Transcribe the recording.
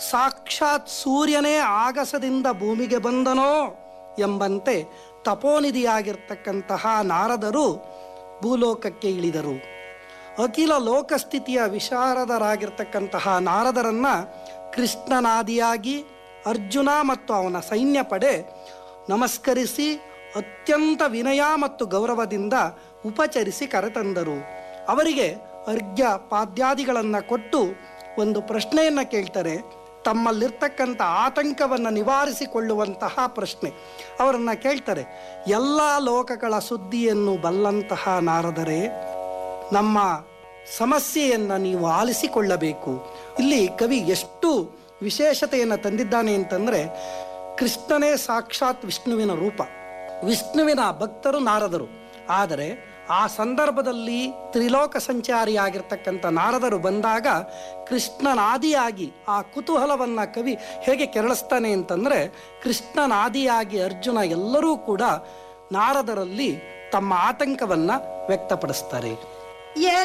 ಸಾಕ್ಷಾತ್ ಸೂರ್ಯನೇ ಆಗಸದಿಂದ ಭೂಮಿಗೆ ಬಂದನೋ ಎಂಬಂತೆ ತಪೋನಿಧಿಯಾಗಿರ್ತಕ್ಕಂತಹ ನಾರದರು ಭೂಲೋಕಕ್ಕೆ ಇಳಿದರು ಅಖಿಲ ಲೋಕಸ್ಥಿತಿಯ ವಿಶಾರದರಾಗಿರ್ತಕ್ಕಂತಹ ನಾರದರನ್ನ ಕೃಷ್ಣನಾದಿಯಾಗಿ ಅರ್ಜುನ ಮತ್ತು ಅವನ ಸೈನ್ಯ ಪಡೆ ನಮಸ್ಕರಿಸಿ ಅತ್ಯಂತ ವಿನಯ ಮತ್ತು ಗೌರವದಿಂದ ಉಪಚರಿಸಿ ಕರೆತಂದರು ಅವರಿಗೆ ಅರ್ಘ್ಯ ಪಾದ್ಯಾದಿಗಳನ್ನು ಕೊಟ್ಟು ಒಂದು ಪ್ರಶ್ನೆಯನ್ನು ಕೇಳ್ತಾರೆ ತಮ್ಮಲ್ಲಿರ್ತಕ್ಕಂಥ ಆತಂಕವನ್ನು ನಿವಾರಿಸಿಕೊಳ್ಳುವಂತಹ ಪ್ರಶ್ನೆ ಅವರನ್ನು ಕೇಳ್ತಾರೆ ಎಲ್ಲ ಲೋಕಗಳ ಸುದ್ದಿಯನ್ನು ಬಲ್ಲಂತಹ ನಾರದರೆ ನಮ್ಮ ಸಮಸ್ಯೆಯನ್ನು ನೀವು ಆಲಿಸಿಕೊಳ್ಳಬೇಕು ಇಲ್ಲಿ ಕವಿ ಎಷ್ಟು ವಿಶೇಷತೆಯನ್ನು ತಂದಿದ್ದಾನೆ ಅಂತಂದರೆ ಕೃಷ್ಣನೇ ಸಾಕ್ಷಾತ್ ವಿಷ್ಣುವಿನ ರೂಪ ವಿಷ್ಣುವಿನ ಭಕ್ತರು ನಾರದರು ಆದರೆ ಆ ಸಂದರ್ಭದಲ್ಲಿ ತ್ರಿಲೋಕ ಸಂಚಾರಿಯಾಗಿರ್ತಕ್ಕಂಥ ನಾರದರು ಬಂದಾಗ ಕೃಷ್ಣನಾದಿಯಾಗಿ ಆ ಕುತೂಹಲವನ್ನು ಕವಿ ಹೇಗೆ ಕೆರಳಿಸ್ತಾನೆ ಅಂತಂದರೆ ಕೃಷ್ಣನಾದಿಯಾಗಿ ಅರ್ಜುನ ಎಲ್ಲರೂ ಕೂಡ ನಾರದರಲ್ಲಿ ತಮ್ಮ ಆತಂಕವನ್ನು ವ್ಯಕ್ತಪಡಿಸ್ತಾರೆ